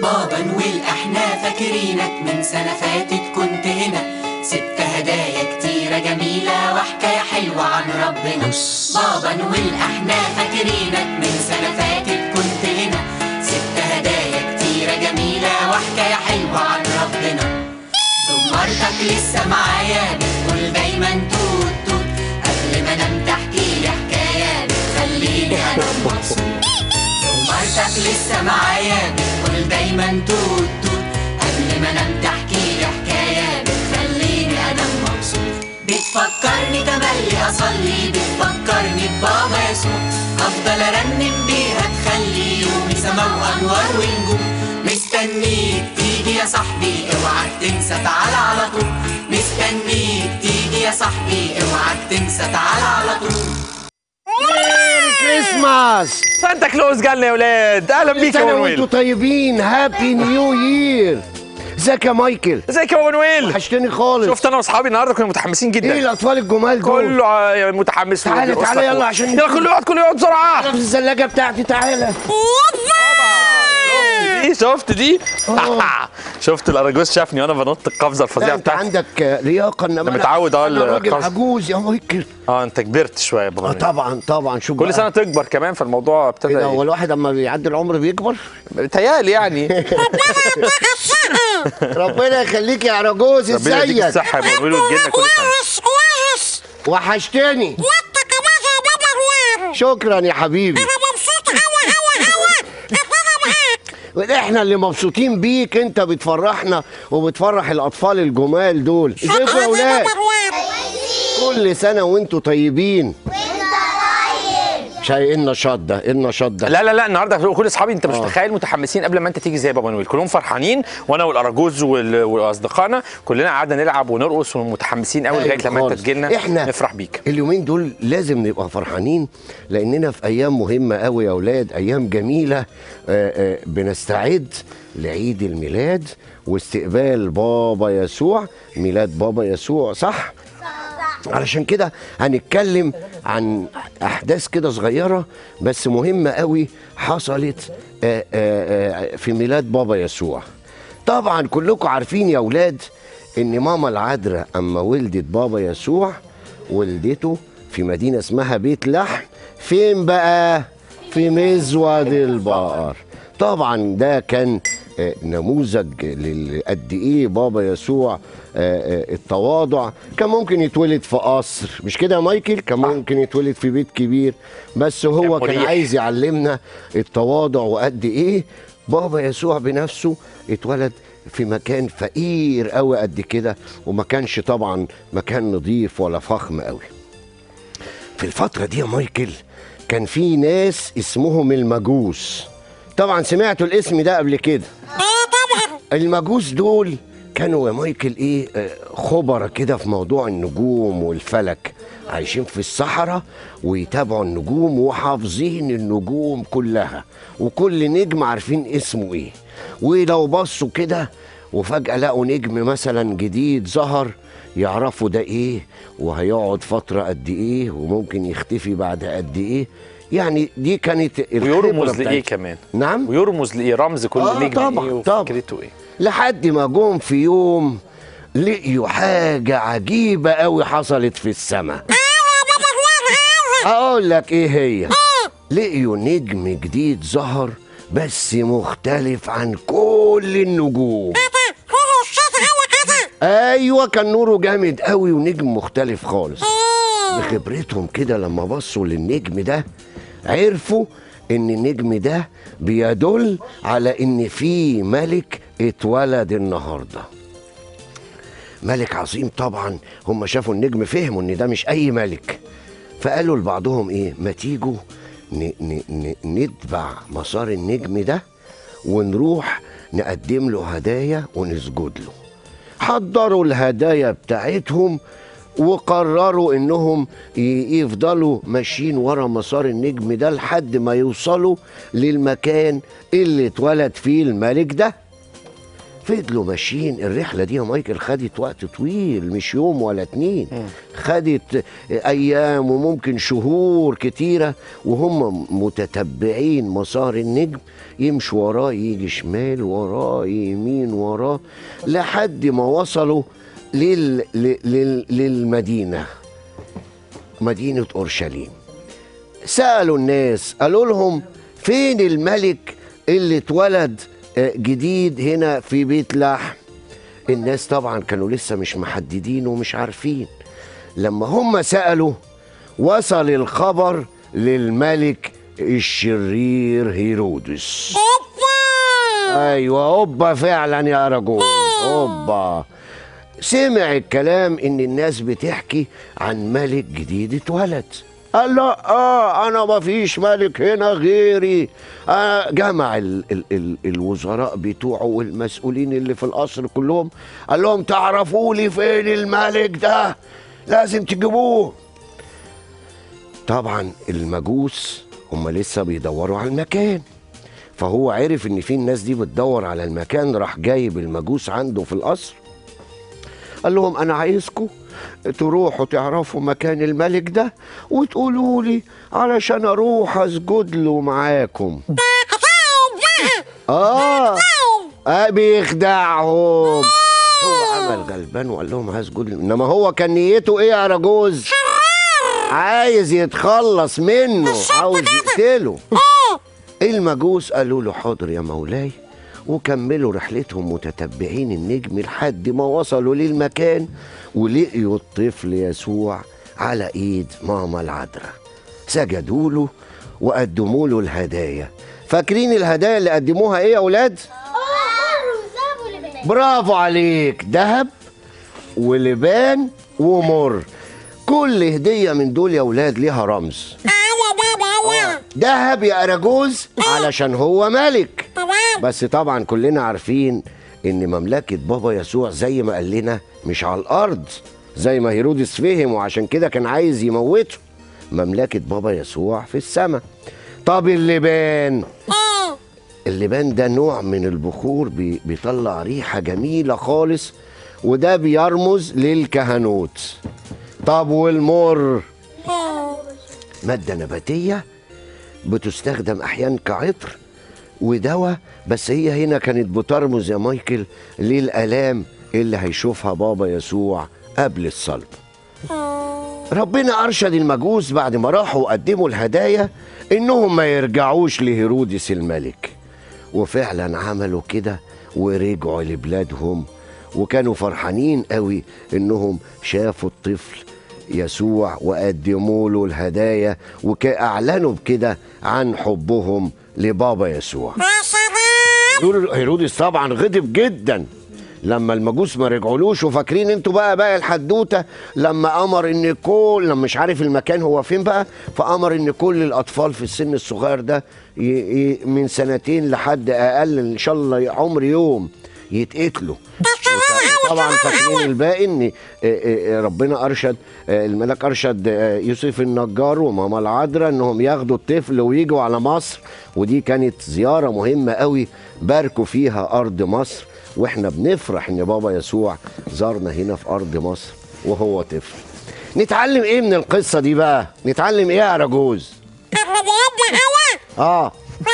بابا نويل احنا فاكرينك من سنة فاتت كنت هنا سبت هدايا كتيرة جميلة وحكاية حلوة عن ربنا بابا نويل احنا فاكرينك من سنة فاتت كنت هنا سبت هدايا كتيرة جميلة وحكاية حلوة عن ربنا زمرتك لسه معايا بتقول دايما توت توت قبل ما انام تحكي لي حكاية بتخليني انام مبسوط زمرتك لسه معايا بتقول دايما توت توت قبل ما انام تحكي لي حكاية بتخليني انام مبسوط بتفكرني تملي اصلي بتفكرني ببابا يسوع افضل ارنم بيها تخلي يومي سما وانوار ونجوم مستنيك تيجي يا صاحبي اوعك تنسى تعالى على طول مستنيك تيجي يا صاحبي اوعك تنسى تعالى على طول ميري كريسماس سانتا كلوز جالنا يا ولاد اهلا بيك يا سنة وانتوا مانويل طيبين هابي نيو يير ازيك يا مايكل ازيك يا مانويل وحشتني خالص شفت انا واصحابي النهارده كنا متحمسين ايه جدا الاطفال الجمال دول كله ع- متحمس تعالى، وبيرقص تعالى لك يلا و- عشان يلا كله يقعد كله يقعد بسرعه انا في الثلاجه بتاعتي تعالى دي شفت دي آه. شفت الاراجوز شافني وانا بنط القفزه لا الفظيعه انت بتاعتي عندك لياقه انما أنا أنا- متعود أه انا راجل القفز. عجوز يا مايكل اه انت كبرت شويه يا بابا اه طبعا طبعا شوف كل بقى. سنه تكبر كمان فالموضوع ابتدى ايه ده هو الواحد اما بيعدي العمر بيكبر بيتهيألي يعني ربنا يخليك يا عراجوز ربنا يديك ازيك الصحه يا مانويل وتجيلنا كل سنه كويس وحشتني وانت كمان يا بابا نوير شكرا يا حبيبي انا مبسوط قوي قوي قوي ان انا معاك احنا اللي مبسوطين بيك انت بتفرحنا وبتفرح الاطفال الجمال دول ازيكم يا شكراً اولاد بابا نوير كل سنه وانتوا طيبين شاي ايه النشاط ده ايه النشاط ده لا لا لا النهارده كل اصحابي انت مش آه. متخيل متحمسين قبل ما انت تيجي زي بابا نويل كلهم فرحانين وانا والاراجوز وال- واصدقائنا كلنا قعدنا نلعب ونرقص ومتحمسين قوي لغايه لما انت خالص. تجيلنا احنا نفرح بيك اليومين دول لازم نبقى فرحانين لاننا في ايام مهمه قوي يا اولاد ايام جميله آه، آه، بنستعد لعيد الميلاد واستقبال بابا يسوع ميلاد بابا يسوع صح علشان كده هنتكلم عن احداث كده صغيره بس مهمه قوي حصلت آه، آه، آه، في ميلاد بابا يسوع طبعا كلكم عارفين يا اولاد ان ماما العذراء اما ولدت بابا يسوع ولدته في مدينه اسمها بيت لحم فين بقى في مزود البقر طبعا ده كان آه، نموذج لل- قد ايه بابا يسوع آه، آه، التواضع كان ممكن يتولد في قصر مش كده يا مايكل كان ممكن يتولد في بيت كبير بس هو كان كان مريح. عايز يعلمنا التواضع وقد ايه بابا يسوع بنفسه اتولد في مكان فقير قوي قد كده وما كانش طبعا مكان نظيف ولا فخم قوي في الفترة دي يا مايكل كان في ناس اسمهم المجوس طبعا سمعتوا الاسم ده قبل كده اه طبعا المجوس دول كانوا يا مايكل ايه آه، خبرة كده في موضوع النجوم والفلك عايشين في الصحراء ويتابعوا النجوم وحافظين النجوم كلها وكل نجم عارفين اسمه ايه ولو بصوا كده وفجأة لقوا نجم مثلا جديد ظهر يعرفوا ده ايه وهيقعد فترة قد ايه وممكن يختفي بعد قد ايه يعني دي كانت الخبرة ويرمز لايه بتاعتهم. كمان نعم ويرمز لايه رمز كل آه، نجم طبعاً، ايه طبعاً. وفكرته ايه لحد ما جم في يوم لقيوا حاجة عجيبة قوي حصلت في السماء ايوه يا بابا نوير ايوه أقول لك إيه هي لقيوا نجم جديد ظهر بس مختلف عن كل النجوم ايه ده هو الصوت قوي كده أيوة كان نوره جامد قوي ونجم مختلف خالص اه بخبرتهم كده لما بصوا للنجم ده عرفوا ان النجم ده بيدل على ان في ملك اتولد النهارده ملك عظيم طبعا هم شافوا النجم فهموا ان ده مش اي ملك فقالوا لبعضهم ايه ما تيجوا ن- ن- ن- نتبع مسار النجم ده ونروح نقدم له هدايا ونسجد له حضروا الهدايا بتاعتهم وقرروا انهم ي- يفضلوا ماشيين ورا مسار النجم ده لحد ما يوصلوا للمكان اللي اتولد فيه الملك ده فضلوا ماشيين الرحلة دي يا مايكل خدت وقت طويل مش يوم ولا اتنين خدت أيام وممكن شهور كتيرة وهم متتبعين مسار النجم يمشوا وراه يجي شمال وراه يمين وراه لحد ما وصلوا لل... لل... لل... للمدينة مدينة أورشليم سألوا الناس قالوا لهم فين الملك اللي اتولد آه، جديد هنا في بيت لحم الناس طبعا كانوا لسه مش محددين ومش عارفين لما هم سألوا وصل الخبر للملك الشرير هيرودس ايوه اوبا فعلا يا رجل اوبا سمع الكلام ان الناس بتحكي عن ملك جديد اتولد قال لا اه انا ما فيش ملك هنا غيري آه جمع ال ال ال الوزراء بتوعه والمسؤولين اللي في القصر كلهم قال لهم تعرفوا لي فين الملك ده لازم تجيبوه طبعا المجوس هم لسه بيدوروا على المكان فهو عرف ان في الناس دي بتدور على المكان راح جايب المجوس عنده في القصر قال لهم انا عايزكم تروحوا تعرفوا مكان الملك ده وتقولوا لي علشان اروح اسجد له معاكم اه آه بيخدعهم هو عمل غلبان وقال لهم هسجد له انما هو كان نيته ايه يا رجوز عايز يتخلص منه عاوز يقتله المجوس قالوا له حاضر يا مولاي وكملوا رحلتهم متتبعين النجم لحد ما وصلوا للمكان ولقيوا الطفل يسوع على ايد ماما العذراء سجدوا له وقدموا له الهدايا فاكرين الهدايا اللي قدموها ايه يا اولاد برافو عليك ذهب ولبان ومر كل هديه من دول يا اولاد ليها رمز ذهب يا اراجوز علشان هو ملك بس طبعا كلنا عارفين ان مملكه بابا يسوع زي ما قال لنا مش على الارض زي ما هيرودس فهم وعشان كده كان عايز يموته مملكه بابا يسوع في السماء طب اللبان اللبان ده نوع من البخور بي- بيطلع ريحه جميله خالص وده بيرمز للكهنوت طب والمر ماده نباتيه بتستخدم احيانا كعطر ودواء بس هي هنا كانت بترمز يا مايكل للالام اللي هيشوفها بابا يسوع قبل الصلب ربنا ارشد المجوس بعد ما راحوا وقدموا الهدايا انهم ما يرجعوش لهيرودس الملك وفعلا عملوا كده ورجعوا لبلادهم وكانوا فرحانين قوي انهم شافوا الطفل يسوع وقدموا له الهدايا وكأعلنوا بكده عن حبهم لبابا يسوع دول هيرودس طبعا غضب جدا لما المجوس ما رجعولوش وفاكرين انتوا بقى بقى الحدوته لما امر ان كل لما مش عارف المكان هو فين بقى فامر ان كل الاطفال في السن الصغير ده ي... ي... من سنتين لحد اقل ان شاء الله عمر يوم يتقتلوا طبعا فاكرين الباقي ان آه، آه، ربنا ارشد آه، الملاك ارشد آه، يوسف النجار وماما العذراء انهم ياخدوا الطفل ويجوا على مصر ودي كانت زياره مهمه قوي باركوا فيها ارض مصر واحنا بنفرح ان بابا يسوع زارنا هنا في ارض مصر وهو طفل نتعلم ايه من القصه دي بقى نتعلم ايه يا رجوز اه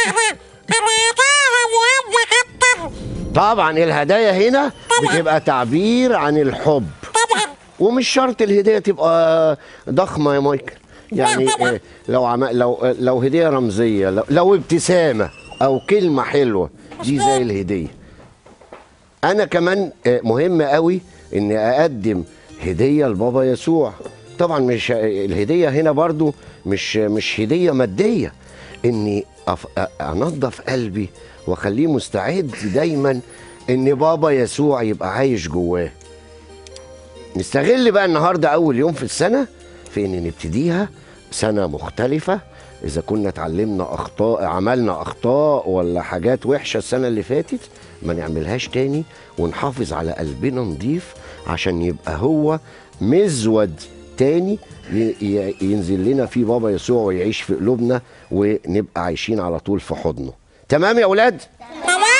طبعا الهدايا هنا بتبقى تعبير عن الحب ومش شرط الهديه تبقى ضخمه يا مايكل يعني آه، لو عم... لو آه، لو هديه رمزيه لو, لو ابتسامه او كلمه حلوه دي زي الهديه انا كمان آه، مهم قوي اني اقدم هديه لبابا يسوع طبعا مش الهديه هنا برضو مش مش هديه ماديه اني أف... أ- انضف قلبي واخليه مستعد دايما ان بابا يسوع يبقى عايش جواه نستغل بقى النهارده اول يوم في السنه في ان نبتديها سنه مختلفه اذا كنا اتعلمنا اخطاء عملنا اخطاء ولا حاجات وحشه السنه اللي فاتت ما نعملهاش تاني ونحافظ على قلبنا نضيف عشان يبقى هو مزود تاني ي- ي- ينزل لنا فيه بابا يسوع ويعيش في قلوبنا ونبقى عايشين على طول في حضنه تمام يا اولاد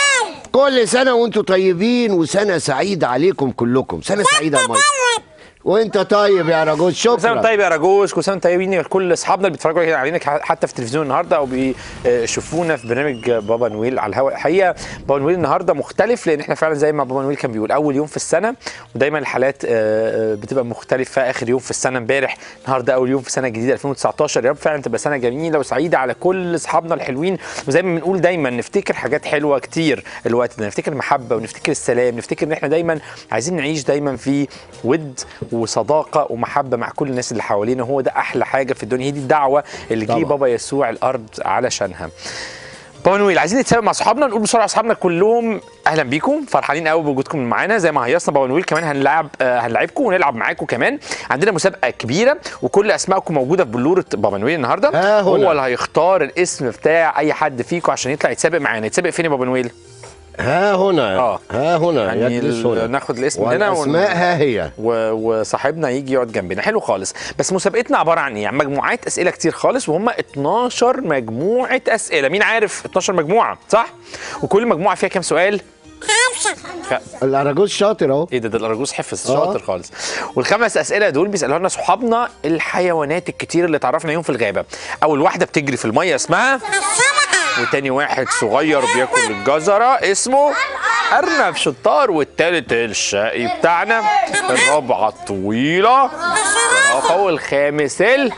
كل سنه وانتم طيبين وسنه سعيده عليكم كلكم سنه سعيده يا مايك وانت طيب يا رجل كل سنه شكرا وانت طيب يا راجوز كل سنه وانتم طيبين كل اصحابنا اللي بيتفرجوا علينا حتى في التلفزيون النهارده او بيشوفونا في برنامج بابا نويل على الهواء الحقيقه بابا نويل النهارده مختلف لان احنا فعلا زي ما بابا نويل كان بيقول اول يوم في السنه ودايما الحالات آه، آه، بتبقى مختلفه اخر يوم في السنه امبارح النهارده اول يوم في سنه جديده 2019 يا رب فعلا تبقى سنه جميله وسعيده على كل اصحابنا الحلوين وزي ما بنقول دايما نفتكر حاجات حلوه كتير الوقت ده نفتكر المحبه ونفتكر السلام نفتكر ان احنا دايما عايزين نعيش دايما في ود وصداقه ومحبه مع كل الناس اللي حوالينا هو ده احلى حاجه في الدنيا هي دي الدعوه اللي جه طبعا. بابا يسوع الارض علشانها بابا نويل عايزين نتسابق مع اصحابنا نقول بسرعه اصحابنا كلهم اهلا بيكم فرحانين قوي بوجودكم معانا زي ما هيصنا بابا نويل كمان هنلعب آه، هنلعبكم ونلعب معاكم كمان عندنا مسابقه كبيره وكل اسمائكم موجوده في بلوره بابا نويل النهارده ها هنا. هو اللي هيختار الاسم بتاع اي حد فيكم عشان يطلع يتسابق معانا يتسابق فين يا بابا نويل ها هنا آه. ها هنا يعني يجلس ال- هنا ناخد الاسم هنا ون- والاسماء ها هي و- وصاحبنا يجي يقعد جنبنا حلو خالص بس مسابقتنا عباره عن ايه عن مجموعات اسئله كتير خالص وهم 12 مجموعه اسئله مين عارف 12 مجموعه صح وكل مجموعه فيها كام سؤال خمسة خ... الاراجوز شاطر اهو ايه ده ده الارجوز حفظ آه. شاطر خالص والخمس اسئله دول بيسالوها لنا صحابنا الحيوانات الكتير اللي تعرفنا يوم في الغابه اول واحده بتجري في الميه اسمها السمكة وتاني واحد صغير بياكل الجزرة اسمه أرنب شطار والتالت الشقي بتاعنا الرابعة الطويلة الرابعة والخامس ال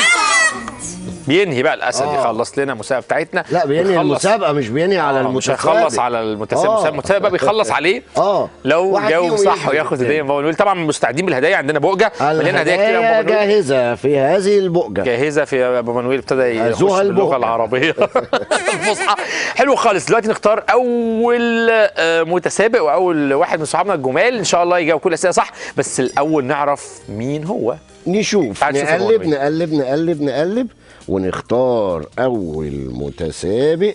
بينهي بقى الاسد آه. يخلص لنا المسابقه بتاعتنا لا بينهي ويخلص- المسابقه مش بينهي على آه، مش المتسابق هيخلص على المتسابق آه. المتسابق بقى بيخلص عليه اه لو واحد جاوب فيهم صح يكسب وياخد التاني. هديه من بابا نويل طبعا مستعدين بالهدايا عندنا بؤجه مليانه هدايا كتير يا الهدايا بابا نويل جاهزه في هذه البؤجه جاهزه في بابا مانويل ابتدى يخش هزوها باللغه البؤجة. العربيه الفصحى حلو خالص دلوقتي نختار اول آه، متسابق واول واحد من صحابنا الجمال ان شاء الله يجاوب كل الاسئله صح بس الاول نعرف مين هو نشوف تعال نشوف يا نقلب بابا. نقلب نقلب نقلب ونختار اول متسابق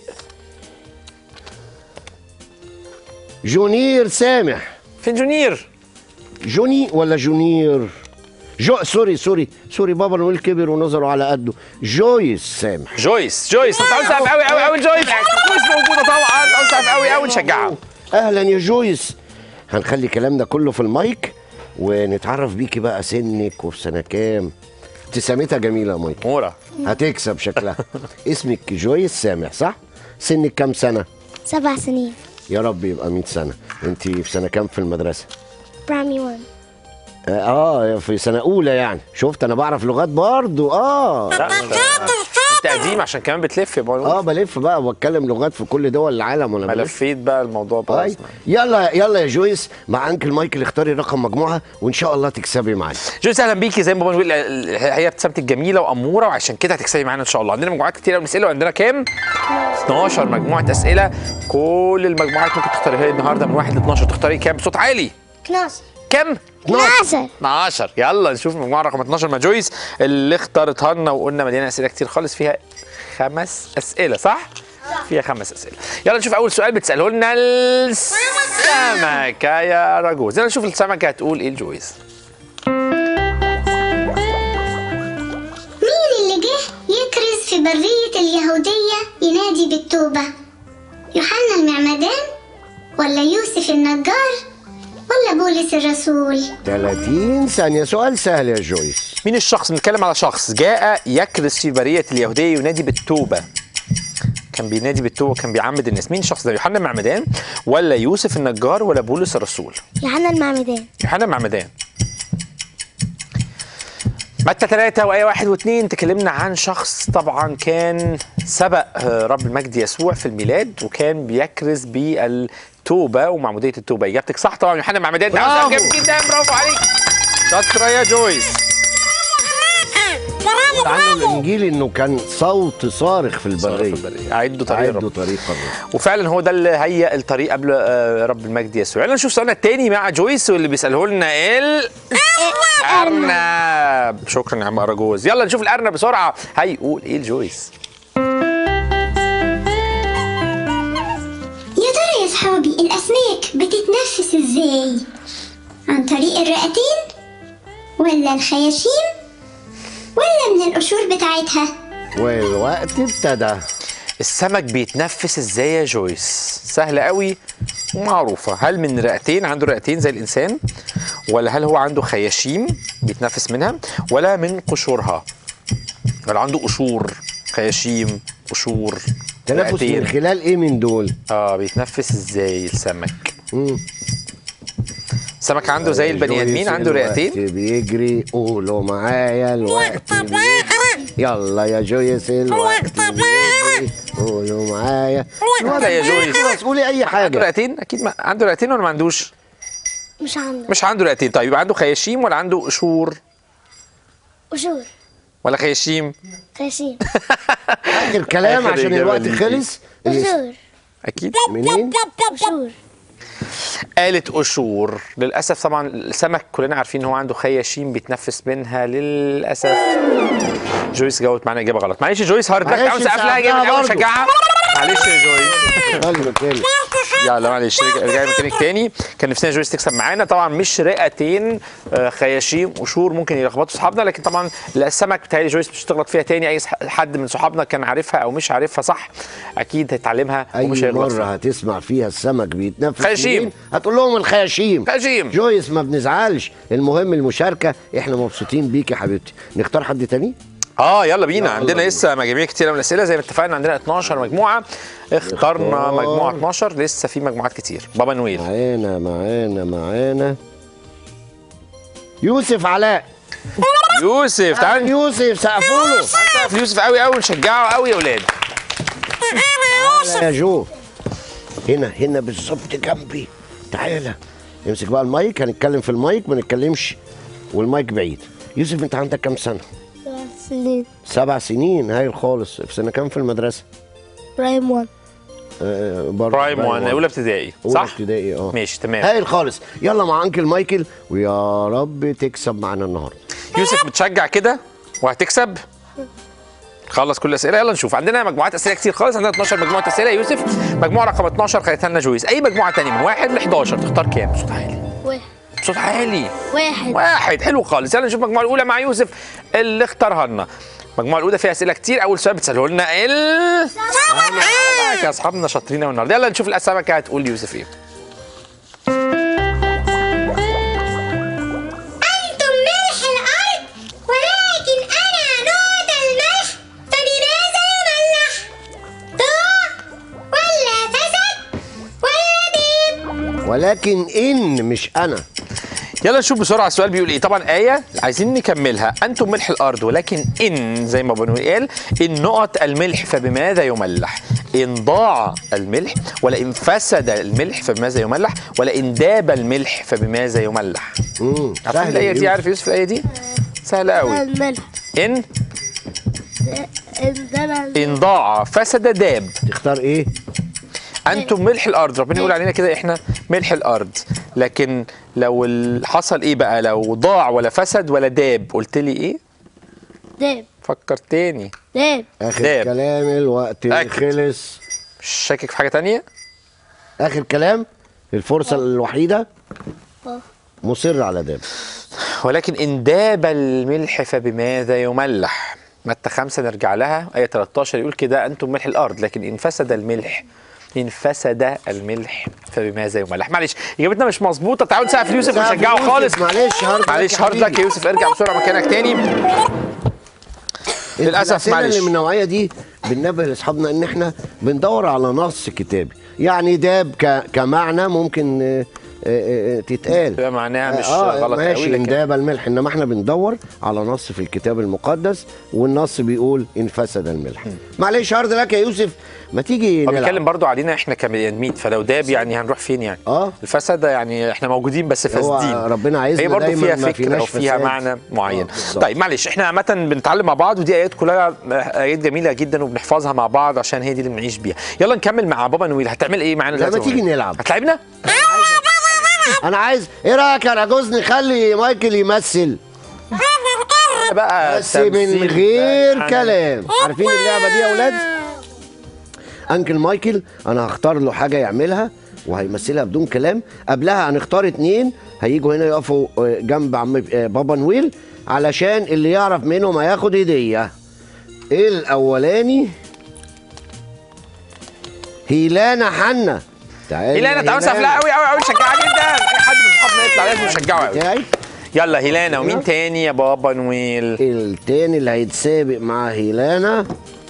جونير سامح فين جونير جوني ولا جونير جو سوري سوري سوري بابا نقول كبر ونظره على قده جويس سامح جويس جويس انت عاوز تعرف قوي قوي قوي جويس جويس موجوده طبعا عاوز تعرف قوي قوي نشجعها اهلا يا جويس هنخلي كلامنا كله في المايك ونتعرف بيكي بقى سنك وفي سنه كام ابتسامتها جميله يا مايك مورا هتكسب شكلها اسمك جويس سامح صح سنك كام سنه سبع سنين يا رب يبقى 100 سنه انت في سنه كام في المدرسه برامي 1 اه في سنه اولى يعني شفت انا بعرف لغات برضو اه لا انت انت قديم عشان كمان بتلف يا بابا اه بلف بقى وبتكلم لغات في كل دول العالم وانا بلف ملفيت بقى الموضوع بقى طيب يلا يلا يا جويس مع انكل مايكل اختاري رقم مجموعه وان شاء الله تكسبي معايا جويس اهلا بيكي زي ما بنقول هي ابتسامتك جميله واموره وعشان كده هتكسبي معانا ان شاء الله عندنا مجموعات كتير قوي نساله عندنا كام 12 مجموعه اسئله كل المجموعات ممكن تختاريها لي النهارده من 1 ل 12 تختاري كام بصوت عالي 12 كام 12 12 يلا نشوف المجموعه رقم 12 مع جويس اللي اختارتها لنا وقلنا مليانه اسئله كتير خالص فيها خمس اسئله صح فيها خمس اسئله يلا نشوف اول سؤال بتساله لنا السمكه يا رجوز يلا نشوف السمكه هتقول ايه لجويس مين اللي جه يكرز في برية اليهودية ينادي بالتوبة؟ يوحنا المعمدان ولا يوسف النجار ولا بولس الرسول؟ 30 ثانيه سؤال سهل يا جويس مين الشخص بنتكلم على شخص جاء يكرز في بريه اليهوديه ينادي بالتوبه كان بينادي بالتوبه كان بيعمد الناس مين الشخص ده يوحنا المعمدان ولا يوسف النجار ولا بولس الرسول يوحنا المعمدان يوحنا المعمدان متى ثلاثة وآية واحد واثنين تكلمنا عن شخص طبعا كان سبق آه، رب المجد يسوع في الميلاد وكان بيكرز بالتوبة ومعمودية التوبة إجابتك صح طبعا يوحنا المعمدان ده برافو. جامد جدا برافو عليك شاطرة يا جويس برافو عنه برافو الانجيل انه كان صوت صارخ في البريه أعدوا طريق عدوا الرب طريق الرب وفعلا هو ده اللي هيئ الطريق قبل آه، رب المجد يسوع يلا نشوف سؤالنا التاني مع جويس واللي بيساله لنا ال ارنب شكرا يا عم اراجوز يلا نشوف الارنب بسرعه هيقول ايه لجويس يا ترى يا صحابي الأسماك بتتنفس إزاي؟ عن طريق الرئتين ولا الخياشيم ولا من القشور بتاعتها؟ والوقت ابتدى السمك بيتنفس ازاي يا جويس سهلة قوي ومعروفة هل من رئتين عنده رئتين زي الإنسان ولا هل هو عنده خياشيم بيتنفس منها ولا من قشورها ولا عنده قشور خياشيم قشور تنفس من رئتين خلال ايه من دول؟ اه بيتنفس ازاي السمك مم. السمك عنده زي البني ادمين عنده الوقت رئتين بيجري قولوا معايا الوقت بيجري يلا يا جويس الوقت بيجري قولوا معايا لا يا جويس خلاص قولي اي عنده حاجه رئتين اكيد ما عنده رئتين ولا ما عندوش مش عنده مش عنده رئتين طيب يبقى عنده خياشيم ولا عنده قشور قشور ولا خياشيم خشيم اخر كلام آخر عشان إجابة الوقت ليكي. خلص اللي- قشور اكيد منين؟ قشور قالت قشور للاسف طبعا السمك كلنا عارفين ان هو عنده خياشيم بيتنفس منها للاسف جويس جاوبت معانا اجابه غلط معلش يا جويس هارد لك معلش تعالوا نسقف لها نسقف جامد لها قوي برضه. نشجعها معلش يا جويس خلي مكاني يلا معلش رجع- رجعي مكانك تاني كان نفسنا جويس تكسب معانا طبعا مش رئتين آه، خياشيم قشور ممكن يلخبطوا صحابنا لكن طبعا السمك بتهيألي جويس مش تغلط فيها تاني اي صح- حد من صحابنا كان عارفها او مش عارفها صح اكيد هيتعلمها ومش اي هيغلط مره فيها. هتسمع فيها السمك بيتنفس خياشيم. منين، هتقول لهم الخياشيم خياشيم. جويس ما بنزعلش المهم المشاركه احنا مبسوطين بيك يا حبيبتي نختار حد تاني اه يلا بينا يلا عندنا بينا. لسه مجاميع كتيره من الاسئله زي ما اتفقنا عندنا 12 مجموعه اخترنا اختار. مجموعه 12 لسه في مجموعات كتير بابا نويل معانا معانا معانا يوسف علاء يوسف تعال يوسف سقفوا له نسقف يوسف قوي قوي ونشجعه قوي يا اولاد يا جو هنا هنا بالظبط جنبي تعالى امسك بقى المايك هنتكلم في المايك ما نتكلمش والمايك بعيد يوسف انت عندك كام سنه سنين سبع سنين هايل خالص في سنه كام في المدرسه برايم 1 آه برضه برايم 1 اولى ابتدائي أولى صح ابتدائي اه ماشي تمام هايل خالص يلا مع انكل مايكل ويا رب تكسب معانا النهارده يوسف بتشجع كده وهتكسب خلص كل الاسئله يلا نشوف عندنا مجموعات اسئله كتير خالص عندنا 12 مجموعه اسئله يا يوسف مجموعه رقم 12 خدتها لنا جويس اي مجموعه تانية من واحد ل 11 تختار كام بصوت عالي واحد بصوت عالي واحد واحد حلو خالص يلا نشوف المجموعه الاولى مع يوسف اللي اختارها لنا المجموعه الاولى فيها اسئله كتير اول سؤال بتساله لنا ال يا اصحابنا شاطرين قوي النهارده يلا نشوف السمكه هتقول ليوسف ايه أنتم ملح الأرض ولكن أنا نوع الملح فبماذا يملح؟ ضوء ولا فسد ولا ديب؟ ولكن ان مش انا يلا نشوف بسرعه السؤال بيقول ايه طبعا ايه عايزين نكملها انتم ملح الارض ولكن ان زي ما بنقول قال ان نقط الملح فبماذا يملح ان ضاع الملح ولا ان فسد الملح فبماذا يملح ولا ان داب الملح فبماذا يملح امم عارفين الايه دي عارف يوسف الايه دي سهله قوي الملح ان ده ان ضاع فسد داب تختار ايه انتم ملح الارض ربنا يقول علينا كده احنا ملح الارض لكن لو ال- حصل ايه بقى لو ضاع ولا فسد ولا داب قلت لي ايه داب فكر تاني داب اخر داب. كلام الوقت أكد. خلص مش شاكك في حاجه تانية اخر كلام الفرصه الوحيده اه. مصر على داب ولكن ان داب الملح فبماذا يملح متى خمسة نرجع لها آية 13 يقول كده أنتم ملح الأرض لكن إن فسد الملح إن فسد الملح فبماذا يملح معلش إجابتنا مش مظبوطة تعالوا نسقف ليوسف سقف ونشجعه يوسف، خالص معلش هارد لك معلش يا هارد لك حبيبي. يا يوسف ارجع بسرعة مكانك تاني للأسف الأسئلة معلش. اللي من النوعيه دي بننبه لاصحابنا ان احنا بندور على نص كتابي يعني داب ك... كمعنى ممكن آه، آه، آه، تتقال تبقى معناها مش آه غلط ماشي قوي ان لكن داب الملح انما احنا بندور على نص في الكتاب المقدس والنص بيقول ان فسد الملح معلش هارد لك يا يوسف ما تيجي هو نلعب بيتكلم برضو علينا احنا كبني ادمين فلو داب يعني هنروح فين يعني؟ اه الفساد يعني احنا موجودين بس هو فاسدين ربنا عايزنا هي برضو دايما فيها ما فكره فيناش او فيها فساد. معنى معين آه، بالظبط. طيب معلش احنا عامه بنتعلم مع بعض ودي ايات كلها ايات جميله جدا وبنحفظها مع بعض عشان هي دي اللي بنعيش بيها يلا نكمل مع بابا نويل هتعمل ايه معانا لا، ما دلوقتي يا تيجي نويل؟ نلعب. هتلعبنا انا عايز ايه رايك يا راجوز نخلي مايكل يمثل بقى بس من تمثيل غير بقى. كلام عارفين اللعبه دي يا اولاد انكل مايكل انا هختار له حاجه يعملها وهيمثلها بدون كلام قبلها هنختار اتنين هيجوا هنا يقفوا آه، جنب عم آه، بابا نويل علشان اللي يعرف منهم هياخد هديه ايه الاولاني هيلانا حنا تعالي هيلانا يا تعالوا سهله قوي قوي قوي نشجعها جدا اي حد من صحابنا يطلع لازم نشجعه قوي بتاعي يلا هيلانا ومين تاني يا بابا نويل التاني اللي هيتسابق مع هيلانا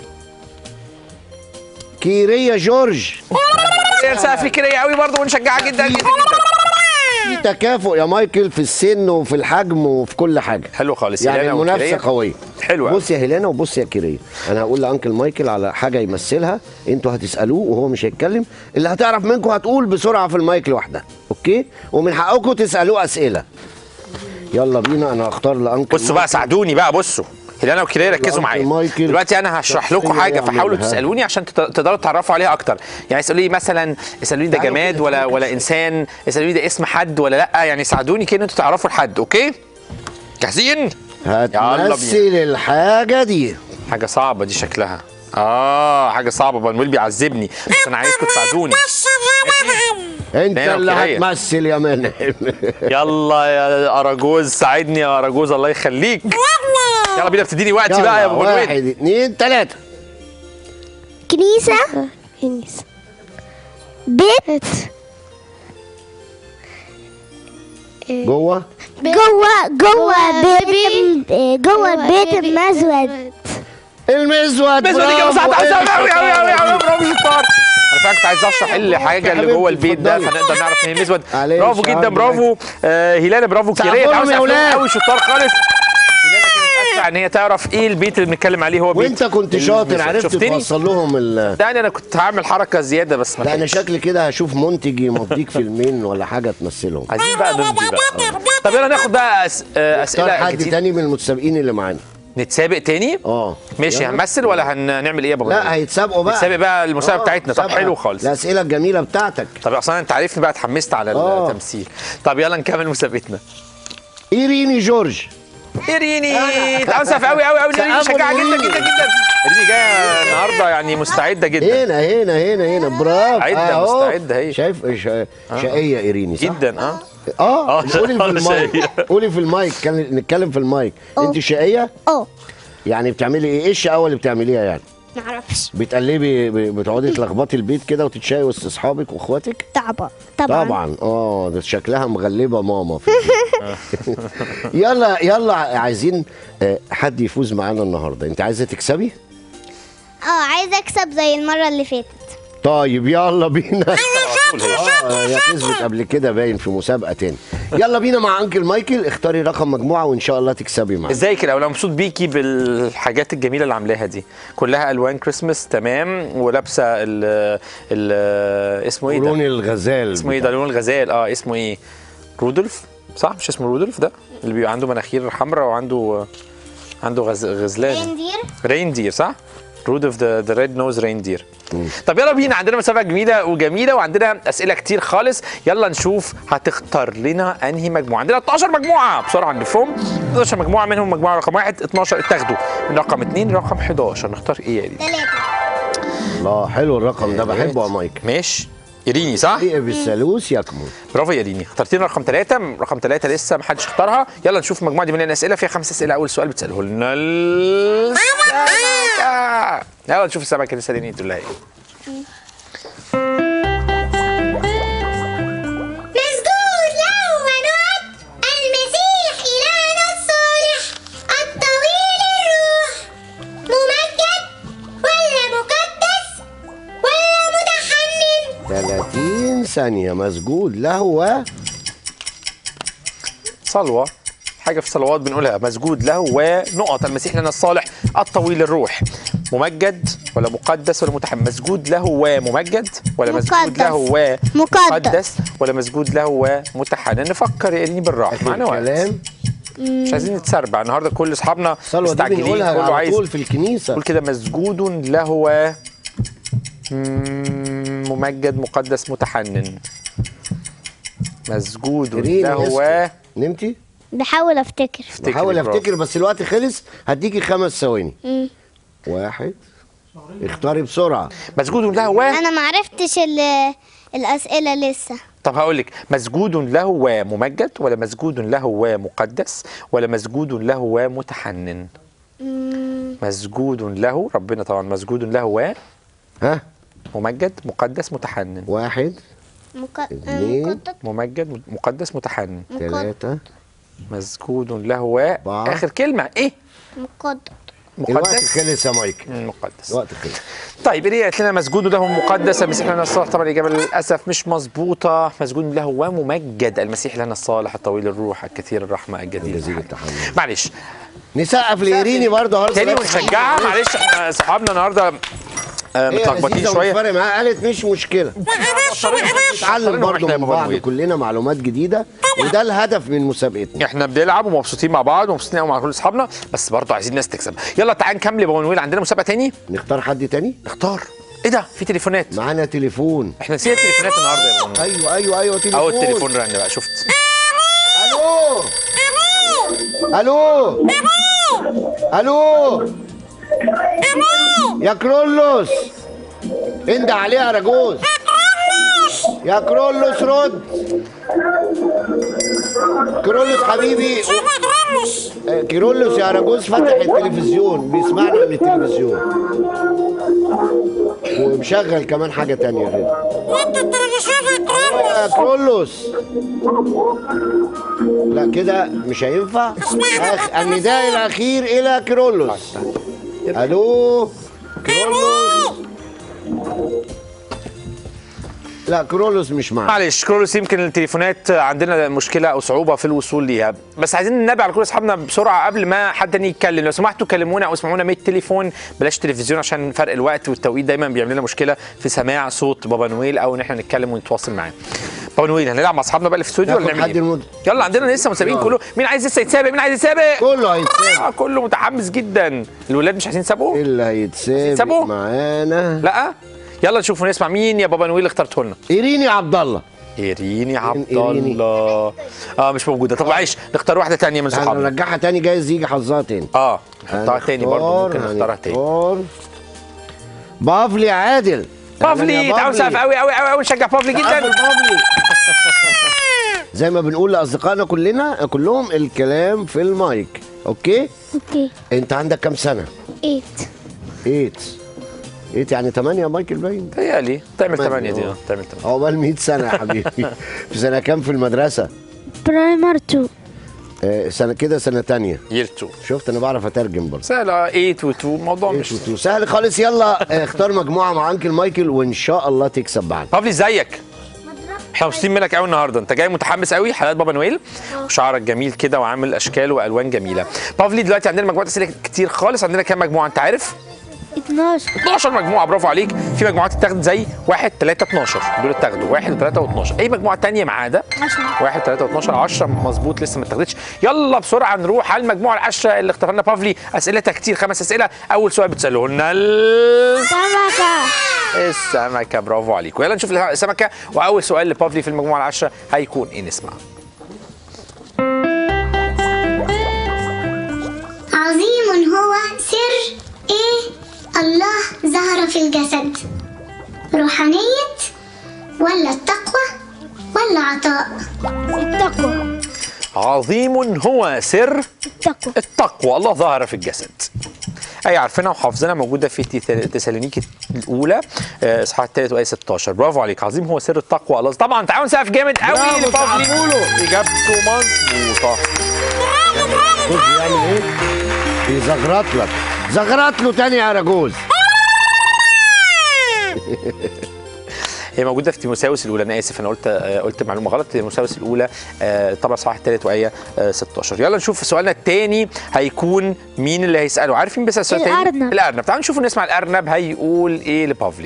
كيريا جورج نسقف فكريه قوي برضه ونشجعها جدا جدا جدا في تكافؤ يا مايكل في السن وفي الحجم وفي كل حاجه حلو خالص يعني هيلانا المنافسه وكيريا. قويه حلو قوي بص يا هيلانا وبص يا كيريا انا هقول لانكل مايكل على حاجه يمثلها انتوا هتسالوه وهو مش هيتكلم اللي هتعرف منكم هتقول بسرعه في المايك لوحدها اوكي ومن حقكم تسالوه اسئله يلا بينا انا هختار لانكل بصوا بقى ساعدوني بقى بصوا هيلانا وكيريا ركزوا معايا مايكل. دلوقتي انا هشرح لكم شخصية حاجه فحاولوا يعملها. تسالوني عشان تت- تقدروا تعرفوا عليها اكتر يعني اسالوا لي مثلا اسالوا لي ده تعالوا جماد كده، ولا تعالوا ولا انسان اسالوا لي ده اسم حد ولا لا يعني ساعدوني كده انتوا تعرفوا الحد اوكي جاهزين يلا هتمثل الحاجه دي حاجه صعبه دي شكلها اه حاجه صعبه بنويل بيعذبني بس انا عايزكم تساعدوني انت نانا اللي وكيريا. هتمثل يا مان يلا يا اراجوز ساعدني يا اراجوز الله يخليك يلا بينا بتديني وقتي بقى يا ابو بنويل واحد اتنين تلاته كنيسة كنيسة بيت جوه جوه جوه بيت جوه بيت مزود المزود بس دي كده برافو، صعبه قوي قوي قوي انت قوي برافو شطار انا فعلا كنت عايز اشرح ايه الحاجه اللي حبيبتي، جوه البيت ده اتفضلي. فنقدر نعرف ان هي مزود عليه برافو الشعار جدا برافو آه هيلانا برافو سقفوا كيريا لهم يا ولاد. قوي شطار خالص هيلانا كانت اسرع ان هي تعرف ايه البيت اللي بنتكلم عليه هو بيت وانت كنت شاطر المزود. عرفت شفتني؟ توصل لهم ال ده انا كنت هعمل حركه زياده بس ما لا انا كانتش. شكلي كده هشوف منتج يمضيك فيلمين ولا حاجه تمثلهم عايزين بقى نمضي بقى طب يلا ناخد بقى أس... آه، اختار اسئله حد جديدة. تاني من المتسابقين اللي معانا نتسابق تاني اه ماشي يلا. هنمثل ولا هنعمل ايه يا بابا لا هيتسابقوا بقى نتسابق بقى المسابقه آه، بتاعتنا طب مسابقة. حلو خالص الاسئله الجميله بتاعتك طب اصلا انت عارفني بقى اتحمست على آه. التمثيل طب يلا نكمل مسابقتنا ايريني جورج ايريني تعالوا نسقف قوي قوي قوي ايريني سقفوا مشجعه جدا لإيريني. جدا جدا ايريني جايه النهارده يعني مستعده جدا هنا هنا هنا هنا برافو مستعدة، أهو. مستعدة هي. شايف شا- شقيه ايريني صح؟ جدا اه اه آه، قولي في المايك شقية. قولي في المايك كان نتكلم في المايك انت شقيه اه يعني بتعملي ايه ايه الشقاوه اللي بتعمليها يعني معرفش بتقلبي ب- بتقعدي تلخبطي البيت كده وتتشاي وسط اصحابك واخواتك طبعا طبعا طبعا اه ده شكلها مغلبه ماما في البيت. يلا يلا عايزين آه، حد يفوز معانا النهارده انت عايزه تكسبي اه عايزه اكسب زي المره اللي فاتت طيب يلا بينا اه هي كسبت قبل كده باين في مسابقه تاني يلا بينا مع انكل مايكل اختاري رقم مجموعه وان شاء الله تكسبي معانا ازيك الاول انا مبسوط بيكي بالحاجات الجميله اللي عاملاها دي كلها الوان كريسماس تمام ولابسه ال ال اسمه ايه ده قرون الغزال اسمه ايه ده لون الغزال اه اسمه ايه رودولف صح مش اسمه رودولف ده اللي بيبقى عنده مناخير حمراء وعنده عنده غز... غزلان ريندير ريندير صح رودولف ذا ذا ريد نوز ريندير طب يلا بينا عندنا مسابقه جميله وجميله وعندنا اسئله كتير خالص يلا نشوف هتختار لنا انهي مجموعه عندنا 12 مجموعه بسرعه نلفهم 12 مجموعه منهم مجموعه رقم واحد 12 اتاخدوا من رقم اثنين لرقم 11 نختار ايه يا دي ثلاثة الله حلو الرقم ده بحبه يا مايك ماشي إيريني صح؟ ايه بالثالوث يكمل برافو يا إيريني اخترتي لنا رقم ثلاثة رقم ثلاثة لسه ما حدش اختارها يلا نشوف المجموعة دي مليانة أسئلة فيها خمس أسئلة أول سؤال بتسأله لنا السمكة يلا نشوف السمكة لسه دي تقول لها إيه مسجود له ونعت المسيح إلهنا الصالح الطويل الروح ممجد ولا مقدس ولا متحنن 30 ثانيه مسجود له و صلوة حاجة في الصلوات بنقولها مسجود له ونقط المسيح لنا الصالح الطويل الروح ممجد ولا مقدس ولا متحمل مسجود له وممجد ولا مسجود له ومقدس ولا مسجود له ومتحنن نفكر يا إيريني بالراحة اخر معانا وقت كلام مش عايزين نتسربع النهارده كل اصحابنا الصلوه دي مستعجلين بنقولها كله على عايز طول في الكنيسه قول كده مسجود له مم، ممجد مقدس متحنن مسجود إيريني له اسكت. نمتي بحاول افتكر افتكري بحاول برافو. افتكر بس الوقت خلص هديكي خمس ثواني واحد اختاري بسرعه مسجود له و انا ما عرفتش ال- الاسئله لسه طب هقول لك مسجود له وممجد ولا مسجود له ومقدس ولا مسجود له ومتحنن مسجود له ربنا طبعا مسجود له و ها ممجد مقدس متحنن واحد مك... اتنين. مقدس ممجد مقدس متحنن مقدس ثلاثة مسجود له و أربعة. اخر كلمه ايه مقدس الوقت مقدس خلص يا مايك مم، مقدس الوقت خلص طيب إيه قالت لنا مسجود له مقدس المسيح لنا الصالح طبعا الاجابه للاسف مش مظبوطه مسجود له وممجد المسيح لنا الصالح الطويل الروح الكثير الرحمه الجدير جزيل التحمل معلش نسقف لإيريني برضه هارد تاني لك. ونشجعها معلش احنا صحابنا النهارده آه، هي متلخبطين لذيذة ومش شويه فارق معاها قالت مش مشكلة نتعلم برضه إحنا من بابا بعض نويل. كلنا معلومات جديدة وده الهدف من مسابقتنا احنا بنلعب ومبسوطين مع بعض ومبسوطين قوي مع كل اصحابنا بس برضه عايزين ناس تكسب يلا تعال نكمل يا بابا نويل عندنا مسابقه تاني نختار حد تاني نختار ايه ده في تليفونات معانا تليفون احنا نسينا التليفونات النهارده يا بابا نويل ايوه ايوه ايوه تليفون اهو التليفون رن بقى شفت الو الو الو يا كرولوس انت عليه يا راجوز يا كرولوس رد كرولوس حبيبي آه، كيرولوس يا راجوز فتح التلفزيون بيسمعنا من التلفزيون ومشغل كمان حاجة تانية غير يا كرولوس لا كده مش هينفع أخ... النداء الأخير إلى كرولوس ألو كرولوس لا كرولوس مش معانا معلش كرولوس يمكن التليفونات عندنا مشكله او صعوبه في الوصول ليها بس عايزين ننبه على كل اصحابنا بسرعه قبل ما حد تاني يتكلم لو سمحتوا كلمونا او اسمعونا من التليفون بلاش تلفزيون عشان فرق الوقت والتوقيت دايما بيعمل لنا مشكله في سماع صوت بابا نويل او ان احنا نتكلم ونتواصل معاه بابا نويل هنلعب مع اصحابنا بقى اللي في الاستوديو ولا ناخد نعمل حد ايه؟ المد- يلا عندنا لسه مسابقين يلا. كله مين عايز لسه يتسابق مين عايز يتسابق كله هيتسابق آه كله متحمس جدا الولاد مش عايزين يتسابقوا اللي هيتسابق يتسابقوا؟ معانا لا يلا نشوف ونسمع مين يا بابا نويل اخترته لنا إيريني عبد الله ايريني عبد إيريني. الله اه مش موجوده طب معلش نختار واحده تانية من صحابنا هنرجعها تاني جايز يجي حظها تاني اه نحطها تاني برضه ممكن هنختار- نختارها تاني هنختار. بافلي عادل أهلاً بافلي يا تعالوا نسقف قوي قوي قوي قوي نشجع بافلي أبو جدا بافلي زي ما بنقول لاصدقائنا كلنا كلهم الكلام في المايك اوكي اوكي انت عندك كام سنه 8 8 8 يعني 8 يا مايكل باين تهيألي تعمل تمانية، 8 دي آه. اه تعمل 8 عقبال 100 سنه يا حبيبي في سنه كام في المدرسه برايمر 2 آه سنه كده سنه تانية يير 2 شفت انا بعرف اترجم برضه سهلة 8 و 2 الموضوع إيه مش شو- شو. سهل خالص يلا آه، اختار مجموعه مع انكل مايكل وان شاء الله تكسب بعد بافلي ازيك احنا مبسوطين منك قوي النهارده انت جاي متحمس قوي حلقات بابا نويل وشعرك جميل كده وعامل اشكال والوان جميله بافلي دلوقتي عندنا مجموعه اسئله كتير خالص عندنا كام مجموعه انت عارف 12 12 مجموعه برافو عليك في مجموعات اتاخدت زي 1 3 12 دول اتاخدوا 1 و3 و12 اي مجموعه تانية ما عدا 10 1 3 و12 10 مظبوط لسه ما اتاخدتش يلا بسرعه نروح على المجموعه العشره اللي اختار لنا بافلي اسئلتها كتير خمس اسئله اول سؤال بتساله لنا ال- سمكة السمكه برافو عليك ويلا نشوف السمكه واول سؤال لبافلي في المجموعه العشره هيكون ايه نسمع عظيم هو سر ايه الله ظهر في الجسد روحانية ولا التقوى ولا عطاء التقوى عظيم هو سر التقوى التقوى الله ظهر في الجسد اي عارفينها وحافظينها موجوده في تيث- تسالونيكي الاولى آه، اصحاح الثالث وايه 16 برافو عليك عظيم هو سر التقوى الله طبعا تعالوا نسقف جامد قوي برافو، لبافلي سقفوا له. اجابته مظبوطه بص بيعمل ايه بيزغرط لك زغرط له تاني يا راجوز هي موجوده في تيموساوس الاولى انا اسف انا قلت آه، قلت معلومه غلط تيموساوس الاولى آه، طبعا صح الثالث وايه آه، 16 يلا نشوف سؤالنا الثاني هيكون مين اللي هيساله عارف مين بيسال السؤال الثاني الأرنب. الارنب تعالوا نشوف نسمع الارنب هيقول ايه لبافلي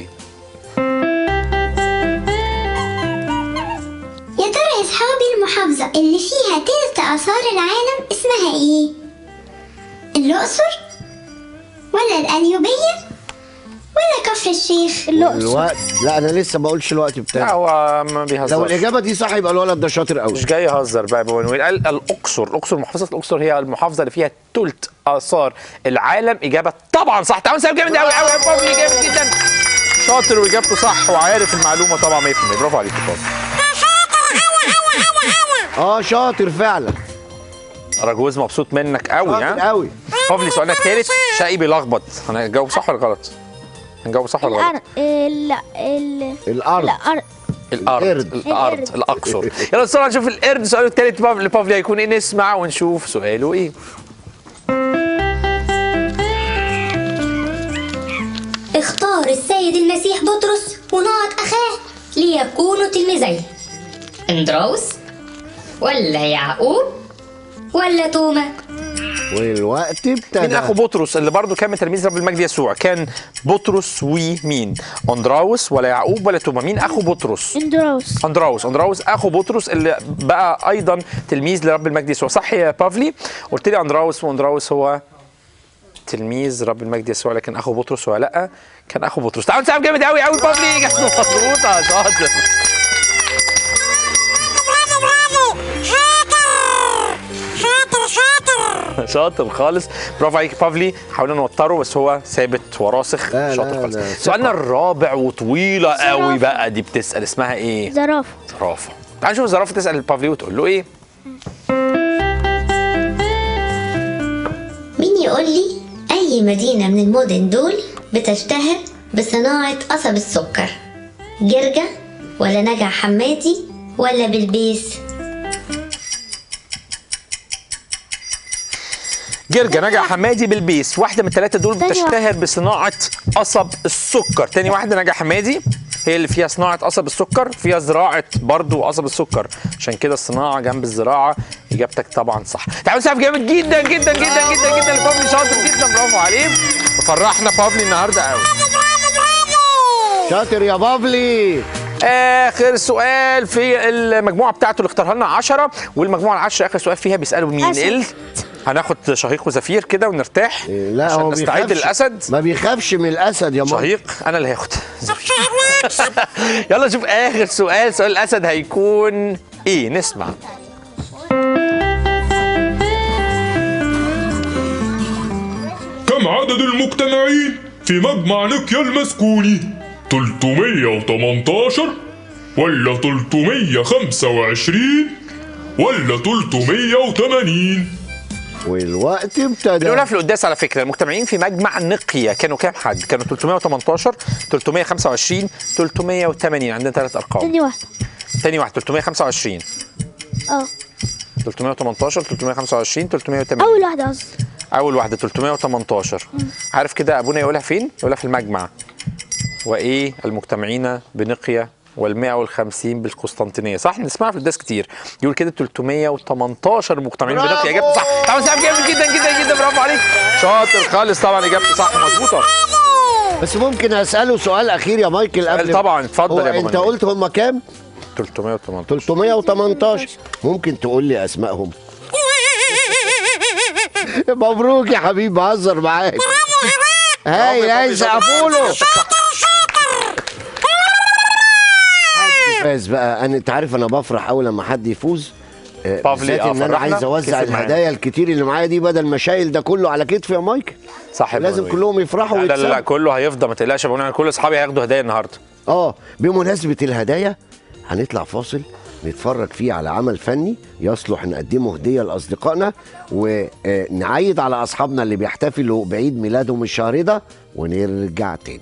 يا ترى يا اصحابي المحافظة اللي فيها تلت آثار العالم اسمها ايه؟ الأقصر ولا القليوبية ولا كفر الشيخ؟ الأقصر الوقت لا انا لسه بقولش الوقت لا بتاعي هو ما لو بيهزرش الاجابه دي صح يبقى الولد ده شاطر قوي مش جاي يهزر بقى بابا نويل قال الاقصر الاقصر محافظه الاقصر هي المحافظه اللي فيها ثلث اثار العالم اجابه طبعا صح تعالوا نسال جامد قوي قوي بافلي جامد جدا شاطر واجابته صح وعارف المعلومه طبعا 100% برافو عليك يا بافلي اه شاطر فعلا راجوز مبسوط منك قوي شاطر ها قوي بافلي سؤالنا الثالث شقي بيلخبط انا هجاوب صح ولا غلط هنجاوب صح ولا غلط الأر... ال... ال... الارض الأر... الارض القرد. الارض القرد. الاقصر يلا بسرعه نشوف القرد سؤاله الثالث لبافلي هيكون ايه نسمع ونشوف سؤاله ايه اختار السيد المسيح بطرس ونعط أخاه ليكونوا تلميذين اندراوس ولا يعقوب ولا توما والوقت مين ابتدى اخو بطرس اللي برضه كان من تلميذ رب المجد يسوع كان بطرس ومين اندراوس ولا يعقوب ولا توما مين اخو بطرس اندروس اندراوس اندراوس اخو بطرس اللي بقى ايضا تلميذ لرب المجد يسوع صح يا بافلي قلت لي اندراوس واندراوس هو تلميذ رب المجد يسوع لكن اخو بطرس ولا لا كان اخو بطرس تعالوا نسقف جامد قوي قوي بافلي جت مظبوطه شاطر برافو برافو شاطر شاطر شاطر شاطر خالص برافو عليك بافلي حاولنا نوتره بس هو ثابت وراسخ لا، شاطر لا، خالص لا، سؤالنا الرابع وطويله قوي زرافة. بقى دي بتسال اسمها ايه زرافة زرافه تعال نشوف الزرافه تسال بافلي وتقول له ايه مين يقول لي أي مدينة من المدن دول بتشتهر بصناعة قصب السكر جرجة ولا نجع حمادي ولا بلبيس جرجا نجع حمادي بالبيس واحده من الثلاثه دول تاني بتشتهر بصناعه قصب السكر تاني واحده نجع حمادي هي اللي فيها صناعه قصب السكر فيها زراعه برضو قصب السكر عشان كده الصناعه جنب الزراعه اجابتك طبعا صح تعالوا نسقف جامد جدا جدا جدا جدا جدا لبافلي شاطر جدا برافو عليه وفرحنا بافلي النهارده قوي شاطر يا بافلي اخر سؤال في المجموعه بتاعته اللي اختارها لنا 10 والمجموعه العشرة اخر سؤال فيها بيسالوا مين أسد. ال هناخد شهيق وزفير كده ونرتاح إيه، لا عشان هو نستعد بيخافش. للاسد ما بيخافش من الاسد يا ماما شهيق انا اللي هاخد يلا شوف اخر سؤال سؤال الاسد هيكون ايه نسمع كم عدد المجتمعين في مجمع نقيا المسكوني 318 ولا 325 ولا 380 والوقت ابتدى بنقولها في القداس على فكره المجتمعين في مجمع نقيا كانوا كام حد؟ كانوا 318 325 380 عندنا ثلاث ارقام تاني واحدة تاني واحد 325 اه 318 325 380 أول واحدة قصدي اول واحده 318 عارف كده ابونا يقولها فين يقولها في المجمع وايه المجتمعين بنقيه وال150 بالقسطنطينيه صح نسمعها في القداس كتير يقول كده 318 مجتمعين برافو. بنقيه اجابته صح طبعا سقف جامد جدا جدا جدا برافو عليك شاطر خالص طبعا اجابته صح مظبوطه بس ممكن اساله سؤال اخير يا مايكل قبل طبعا اتفضل هو يا ابو انت منوي. قلت هم كام 318 318 ممكن تقول لي اسمائهم مبروك يا حبيبي بهزر معاك هاي هاي سقفوا له فاز بقى انا انت عارف انا بفرح قوي لما حد يفوز آه، بافلي، بالذات آه، ان انا فرحنا، عايز اوزع كسب معانا. الهدايا الكتير اللي معايا دي بدل ما شايل ده كله على كتفي يا مايكل صح يا لازم منوي. كلهم يفرحوا لا لا لا ويكسبوا كله هيفضى ما تقلقش يا ابو منوي، كل اصحابي هياخدوا هدايا النهارده اه بمناسبة الهدايا هنطلع فاصل نتفرج فيه على عمل فني يصلح نقدمه هدية لأصدقائنا ونعيد على أصحابنا اللي بيحتفلوا بعيد ميلادهم الشهر ده ونرجع تاني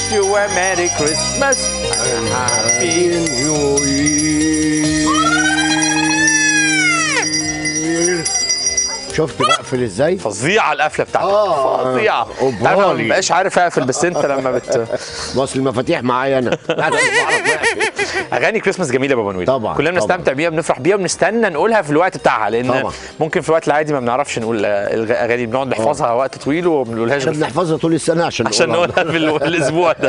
wish you a merry Christmas and a happy شفت بقفل ازاي؟ فظيعه القفله بتاعتك آه. فظيعه أوبرالي. انا ما بقاش عارف اقفل بس انت لما بت بص المفاتيح معايا انا انا اللي بعرف أقفل. اغاني كريسماس جميله يا بابا نويل طبعاً، كلنا طبعاً. بنستمتع بيها بنفرح بيها وبنستنى نقولها في الوقت بتاعها لان طبعاً. ممكن في الوقت العادي ما بنعرفش نقول آه، الاغاني بنقعد نحفظها وقت طويل وما بنقولهاش احنا غير بنحفظها طول السنه عشان عشان نقولها. نقولها في ال- الاسبوع ده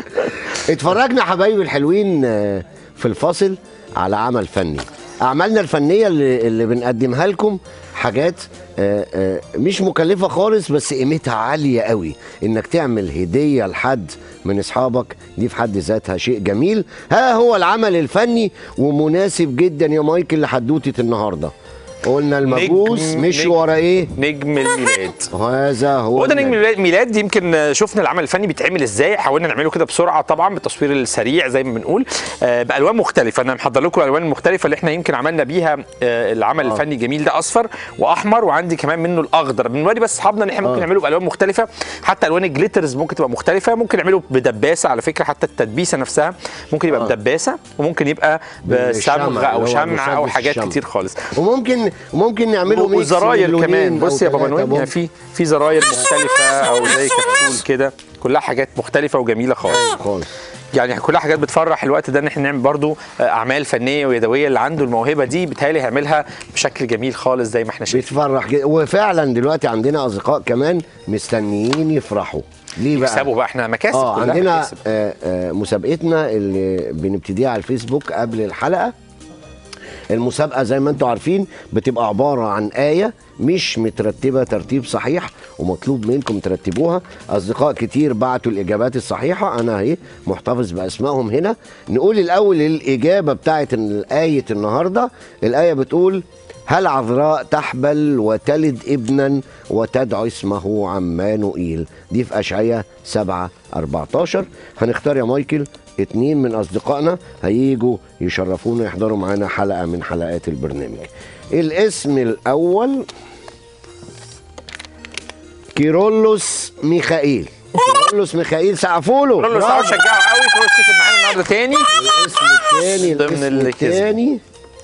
اتفرجنا حبايبي الحلوين آه، في الفاصل على عمل فني اعمالنا الفنيه اللي, اللي بنقدمها لكم حاجات آه، آه، مش مكلفه خالص بس قيمتها عاليه قوي انك تعمل هديه لحد من اصحابك دي في حد ذاتها شيء جميل ها هو العمل الفني ومناسب جدا يا مايكل لحدوته النهارده قلنا المجوس نجم- مش نجم. ورا ايه نجم الميلاد هذا هو هو ده نجم النجم. الميلاد- ميلاد يمكن شفنا العمل الفني بيتعمل ازاي حاولنا نعمله كده بسرعه طبعا بالتصوير السريع زي ما بنقول آه، بالوان مختلفه انا محضر لكم الالوان المختلفه اللي احنا يمكن عملنا بيها آه، العمل آه. الفني الجميل ده اصفر واحمر وعندي كمان منه الاخضر بنوري بس اصحابنا ان احنا ممكن آه. نعمله بالوان مختلفه حتى الوان الجليترز ممكن تبقى مختلفه ممكن نعمله بدباسه على فكره حتى التدبيسه نفسها ممكن يبقى آه. بدباسه وممكن يبقى بالشمع، بصمغ او اللي هو شمع او مسدس حاجات الشمع. كتير خالص وممكن ممكن نعمله ميكس من وزراير لونين كمان أو بص يا بابا ثلاثة نويل يعني ممكن. في في زراير مختلفه او زي كبسول كده كلها حاجات مختلفه وجميله خالص خالص يعني كلها حاجات بتفرح الوقت ده ان احنا نعمل برضو آه، اعمال فنيه ويدويه اللي عنده الموهبه دي بيتهيألي هيعملها بشكل جميل خالص زي ما احنا شايفين بتفرح جدا وفعلا دلوقتي عندنا اصدقاء كمان مستنيين يفرحوا ليه بقى؟ يكسبوا بقى احنا مكاسب اه كلها عندنا مكاسب. آه آه مسابقتنا اللي بنبتديها على الفيسبوك قبل الحلقه المسابقه زي ما انتم عارفين بتبقى عباره عن ايه مش مترتبه ترتيب صحيح ومطلوب منكم ترتبوها اصدقاء كتير بعتوا الاجابات الصحيحه انا اهي محتفظ باسمائهم هنا نقول الاول الاجابه بتاعت الايه النهارده الايه بتقول هل عذراء تحبل وتلد ابنا وتدعو اسمه عمانوئيل دي في أشعية 7 14 هنختار يا مايكل اتنين من أصدقائنا هيجوا يشرفونا يحضروا معانا حلقة من حلقات البرنامج الاسم الأول كيرولوس ميخائيل كيرولوس ميخائيل سقفوا له كرولوس تعالوا شجعوا قوي كرولوس كسب معانا النهارده تاني الاسم الثاني ضمن الاسم اللي كسب. الثاني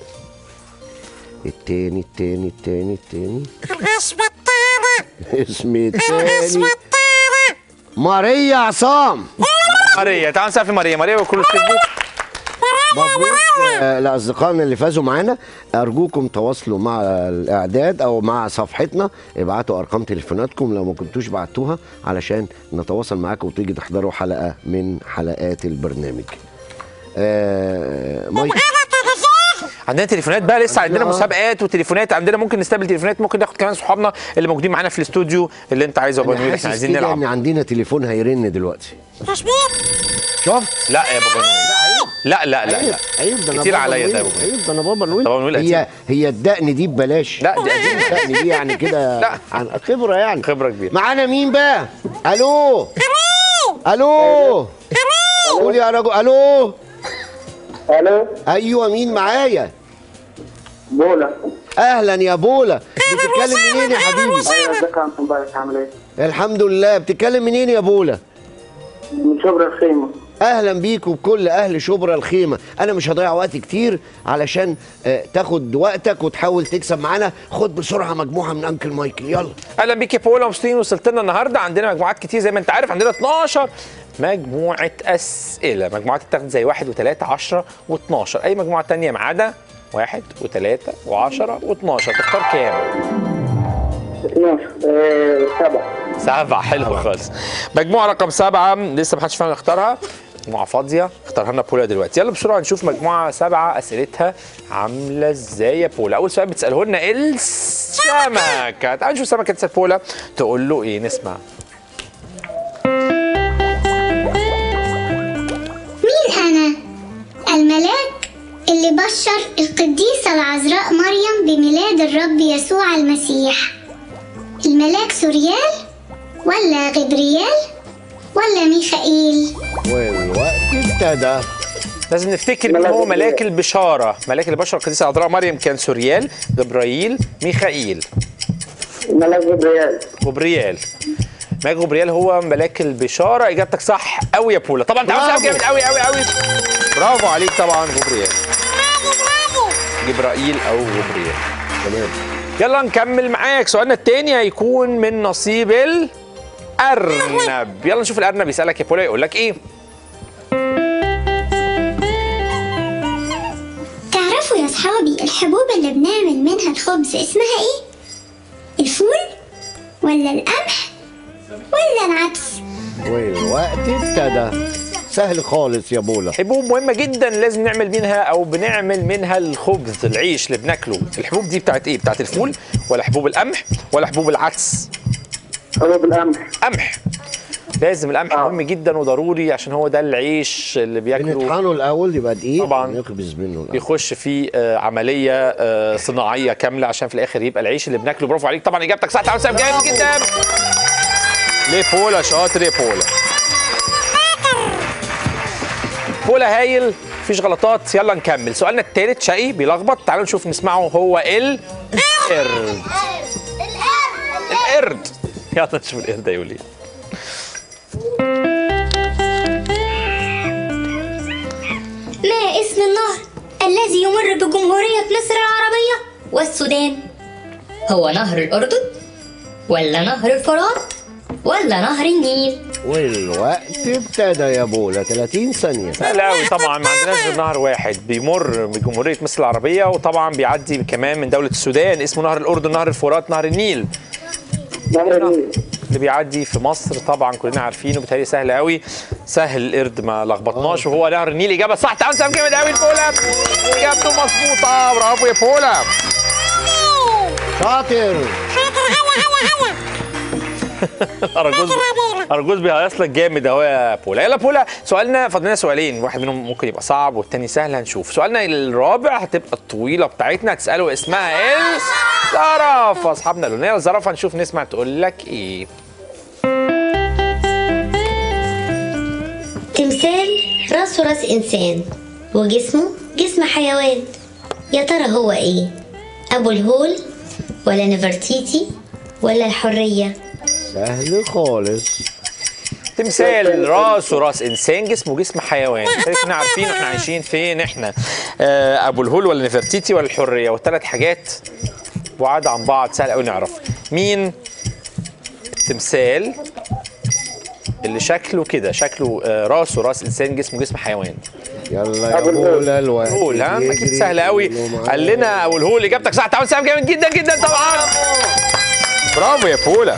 التاني التاني التاني التاني الاسم التاني اسم الاسم التاني التاني ماريا عصام ماريا تعالوا نسقف ماريا ماريا وكرولوس كسبوا مبروك آه، لاصدقائنا اللي فازوا معانا ارجوكم تواصلوا مع الاعداد او مع صفحتنا ابعتوا ارقام تليفوناتكم لو ما كنتوش بعتوها علشان نتواصل معاكم وتيجي تحضروا حلقه من حلقات البرنامج آه مايك عندنا تليفونات بقى لسه عندنا آه. مسابقات وتليفونات عندنا ممكن نستقبل تليفونات ممكن ناخد كمان صحابنا اللي موجودين معانا في الاستوديو اللي انت عايزه يا انا بابا نويل حاسس احنا عايزين كده نلعب ان عندنا تليفون هيرن دلوقتي مظبوط شفت لا يا بابا نويل لا لا لا عيب لا عيب ده انا كتير بابا عليا ده يا نويل. بابا نويل. عيب ده انا بابا نويل بابا نويل هي قديم. هي الدقن دي ببلاش لا دي قديمة. الدقن دي يعني كده لا. عن خبره يعني خبرة كبيرة. معانا مين بقى الو الو قول يا رجل الو الو ايوه مين معايا بولا اهلا يا بولا بتتكلم منين يا حبيبي ايوه ازيك يا عم مبارك عامل ايه؟ الحمد لله بتتكلم منين يا بولا من شبرا الخيمه اهلا بيكم بكل اهل شبرا الخيمه انا مش هضيع وقت كتير علشان آه، تاخد وقتك وتحاول تكسب معانا خد بسرعه مجموعه من انكل مايكل يلا اهلا بيك يا بولا مبسوطين وصلت لنا النهارده عندنا مجموعات كتير زي ما انت عارف عندنا 12 مجموعه اسئله مجموعات تاخد زي 1 و3 10 و12 اي مجموعه تانية ما عدا 1 و3 و10 و12 تختار كام 12 آه، سبعة سبعة حلو خالص مجموعة رقم سبعة لسه محدش فاهم يختارها مجموعة فاضية اختارها لنا بولا دلوقتي يلا بسرعة نشوف مجموعة سبعة أسئلتها عاملة ازاي يا بولا أول سؤال بتسأله لنا السمكة تعال نشوف سمكة تسأل بولا تقول له إيه نسمع مين أنا؟ الملاك اللي بشر القديسة العذراء مريم بميلاد الرب يسوع المسيح الملاك سوريال ولا غبريال ولا ميخائيل والوقت ابتدى لازم نفتكر مين ملاك هو جبريل. ملاك البشارة ملاك البشر القديسة العذراء مريم كان سوريال جبرائيل ميخائيل ملاك جبريال جبريال ملاك غبريال هو ملاك البشاره اجابتك صح قوي يا بولا طبعا انت عاوز برافو. جامد قوي قوي قوي برافو عليك طبعا غبريال جبرائيل او غبريال تمام يلا نكمل معاك سؤالنا التاني هيكون من نصيب الارنب يلا نشوف الارنب يسالك يا بولا يقول لك ايه تعرفوا يا أصحابي الحبوب اللي بنعمل منها الخبز اسمها إيه؟ الفول ولا القمح ولا العدس؟ والوقت ابتدى سهل خالص يا بولا حبوب مهمه جدا لازم نعمل منها او بنعمل منها الخبز العيش اللي بناكله الحبوب دي بتاعت ايه بتاعت الفول ولا حبوب القمح ولا حبوب العدس هو بالقمح قمح لازم القمح آه. مهم جدا وضروري عشان هو ده العيش اللي بياكله بنطحنه الاول يبقى دقيق طبعاً. نخبز منه الأول. بيخش في آه، عمليه آه، صناعيه كامله عشان في الاخر يبقى العيش اللي بناكله برافو عليك طبعا اجابتك صح تعال جامد جدا ليه بولا شاطر يا بولا بولا هايل مفيش غلطات يلا نكمل سؤالنا الثالث شقي بيلخبط تعالوا نشوف نسمعه هو ال القرد القرد يلا نشوف القرد هيقول ايه ما اسم النهر الذي يمر بجمهورية مصر العربية والسودان؟ هو نهر الأردن ولا نهر الفرات ولا نهر النيل والوقت ابتدى يا بولا 30 ثانية سهل قوي طبعا ما عندناش غير نهر واحد بيمر بجمهوريه مصر العربيه وطبعا بيعدي كمان من دوله السودان اسمه نهر الاردن نهر الفرات نهر النيل نهر النيل اللي بيعدي في مصر طبعا كلنا عارفينه بالتالي سهل قوي سهل القرد ما لخبطناش وهو نهر النيل اجابه صح تعالوا نسام جامد قوي لبولا اجابته مظبوطه برافو يا بولا شاطر ارجوز ارجوز بيهيص لك جامد اهو يا بولا يلا بولا سؤالنا فاضل لنا سؤالين واحد منهم ممكن يبقى صعب والتاني سهل هنشوف سؤالنا الرابع هتبقى الطويله بتاعتنا هتساله اسمها الزرافه اصحابنا الاغنيه الزرافه هنشوف نسمع تقول لك ايه تمثال راسه راس إنسان وجسمه جسم حيوان يا ترى هو إيه؟ أبو الهول ولا نفرتيتي ولا الحرية؟ سهل خالص تمثال راسه راس انسان جسمه جسم حيوان احنا عارفين احنا عايشين فين احنا آه ابو الهول ولا نفرتيتي ولا الحريه والثلاث حاجات بعاد عن بعض سهل قوي نعرف مين تمثال اللي شكله كده شكله آه راسه راس انسان جسمه جسم حيوان يلا يا أبو الهول. بولا الوقت الهول ها اكيد بيجري سهل قوي كله معانا. قال لنا ابو الهول اجابتك صح تعال سام جامد جدا جدا طبعا برافو يا بولا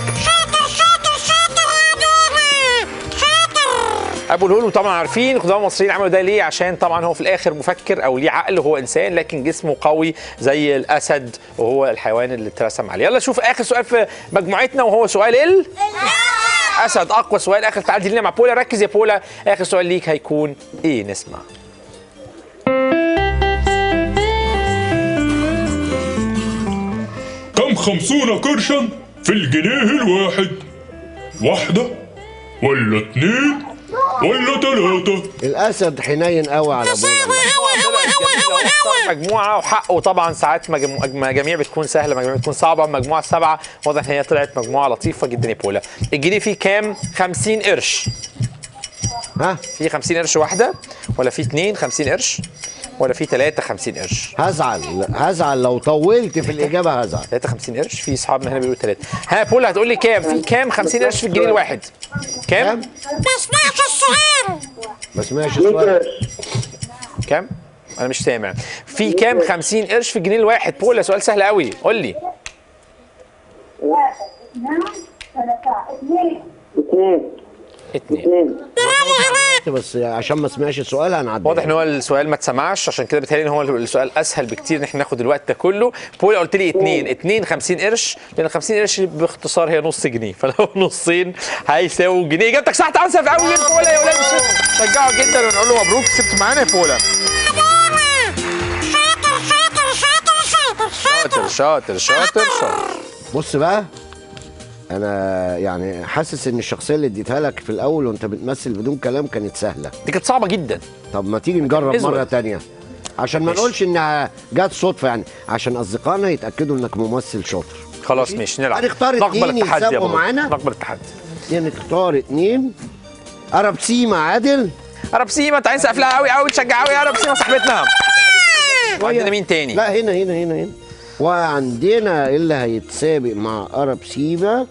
ابو الهول وطبعا عارفين القدماء المصريين عملوا ده ليه عشان طبعا هو في الاخر مفكر او ليه عقل هو انسان لكن جسمه قوي زي الاسد وهو الحيوان اللي اترسم عليه يلا شوف اخر سؤال في مجموعتنا وهو سؤال ال اسد اقوى سؤال اخر تعدي لنا مع بولا ركز يا بولا اخر سؤال ليك هيكون ايه نسمع كم خمسون قرشا في الجنيه الواحد واحدة ولا اتنين ولا تلاتة الاسد حنين قوي على بولا مجموعه وحقه طبعا ساعات مجمو- مجاميع بتكون سهله مجاميع بتكون صعبه المجموعه السبعه واضح ان هي طلعت مجموعه لطيفه جدا يا بولا الجنيه فيه كام 50 قرش ها في 50 قرش واحده ولا في اتنين 50 قرش ولا في ثلاثة 50 قرش هزعل هزعل لو طولت في الاجابه هزعل 53 قرش في اصحابنا هنا بيقولوا ثلاثة ها بولا هتقول لي كام في كام 50 قرش في الجنيه الواحد كام كام بسمعش السؤال ما سمعش 100 السؤال قرش كام انا مش سامع في كام 50 قرش في الجنيه الواحد بولا سؤال سهل قوي قول لي اثنين اتنين اثنين بس عشان ما سمعش السؤال هنعدي واضح ان هو السؤال ما اتسمعش عشان كده بيتهيألي ان هو السؤال اسهل بكتير ان احنا ناخد الوقت ده كله بولا قلت لي اتنين اتنين 50 قرش لان 50 قرش باختصار هي نص جنيه فلو نصين هيساووا جنيه اجابتك صح تعال نسال في اول بولا يا ولاد شجعوا جدا ونقول له مبروك كسبت معانا يا بولا شاطر شاطر شاطر شاطر شاطر شاطر شاطر شاطر بص بقى انا يعني حاسس ان الشخصيه اللي اديتها لك في الاول وانت بتمثل بدون كلام كانت سهله دي كانت صعبه جدا طب ما تيجي نجرب ازود. مره تانية عشان ما ماشي. نقولش انها جت صدفه يعني عشان اصدقائنا يتاكدوا انك ممثل شاطر خلاص ماشي نلعب هنختار نقبل اتنين التحدي يا يسابقوا بابا. معانا؟ نقبل التحدي نختار اتنين ارابسيما عادل ارب سيما تعالي نسقف لها قوي قوي تشجع قوي يا ارب سيما صاحبتنا وعندنا مين تاني؟ لا هنا هنا هنا هنا وعندنا اللي هيتسابق مع ارابسيما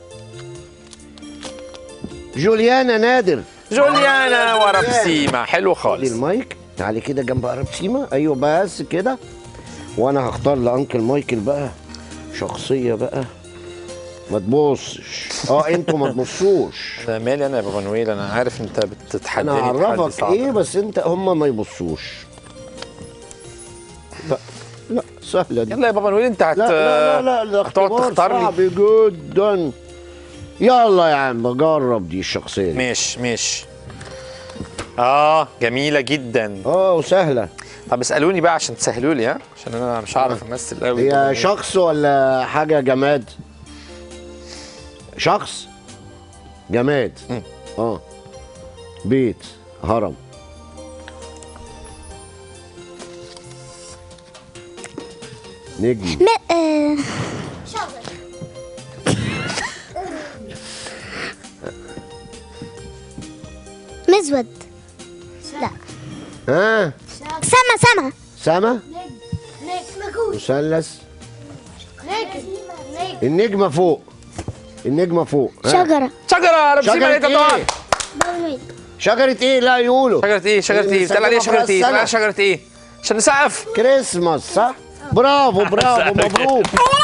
جوليانا نادر جوليانا ورب سيما حلو خدي خالص المايك تعالي كده جنب ارابسيما ايوه بس كده وانا هختار لانكل مايكل بقى شخصيه بقى ما تبصش اه انتوا ما تبصوش ده مالي انا يا بابا نويل انا عارف انت انا بتتحداني تحدي هعرفك صعب. ايه بس انت هم ما يبصوش لا لا سهله دي يلا يا بابا نويل انت هت لا لا لا لا ده هتقعد اختبار تختار لي صعب جدا يلا يا عم جرب دي الشخصيه دي ماشي ماشي اه جميله جدا اه وسهله طب اسالوني بقى عشان تسهلوا لي ها عشان انا مش هعرف امثل قوي هي شخص ولا حاجه جماد شخص جماد مم. اه بيت هرم نجم م... آه... مزود لا ها سما سما سما مثلث النجمه فوق النجمه فوق ها. شجرة شجره يا رب سيما شجرة عليك طبعا ايه؟ شجرة ايه؟ لا يقولوا شجره ايه شجره ايه بتقال عليها شجره ايه بتقال عليها شجره ايه عشان نسقف كريسماس صح؟ برافو برافو مبروك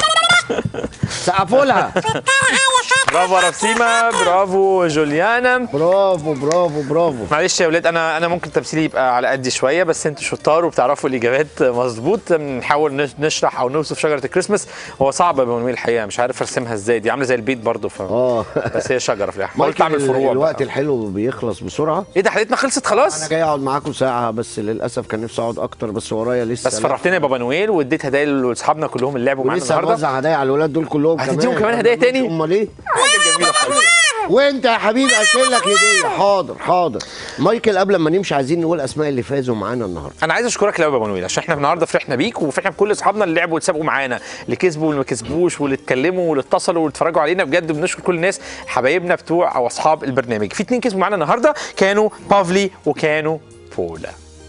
سقفوا لها برافو يا رب سيما برافو جوليانا برافو برافو برافو معلش يا ولاد انا انا ممكن تمثيلي يبقى على قدي شويه بس انتوا شطار وبتعرفوا الاجابات مظبوط نحاول نش- نشرح او نوصف شجره الكريسماس هو صعب يا بنويل الحقيقه مش عارف ارسمها ازاي دي عامله زي البيت برضه ف اه بس هي شجره في الاخر قلت مايكل اعمل فروع الوقت بقى. الحلو بيخلص بسرعة ايه ده حلقتنا خلصت خلاص انا جاي اقعد معاكم ساعة بس للأسف كان نفسي اقعد أكتر بس ورايا لسه بس فرحتنا يا بابا نويل واديت هدايا لاصحابنا كلهم اللي لعبوا معانا ولسه النهارده هنوزع هدايا على الولاد دول كلهم كمان هتديهم كمان هدايا تاني؟ امال ايه؟ حاجه جميله خالص وانت يا حبيبي اشيل لك هديه حاضر حاضر مايكل قبل ما نمشي عايزين نقول اسماء اللي فازوا معانا النهارده انا عايز اشكرك قوي يا بابا نويل عشان احنا النهارده فرحنا بيك وفرحنا بكل اصحابنا اللي لعبوا واتسابقوا معانا اللي كسبوا واللي ما كسبوش واللي اتكلموا واللي اتصلوا واللي اتفرجوا علينا بجد بنشكر كل الناس حبايبنا بتوع او اصحاب البرنامج في اتنين كسبوا معانا النهارده كانوا بافلي وكانوا بولا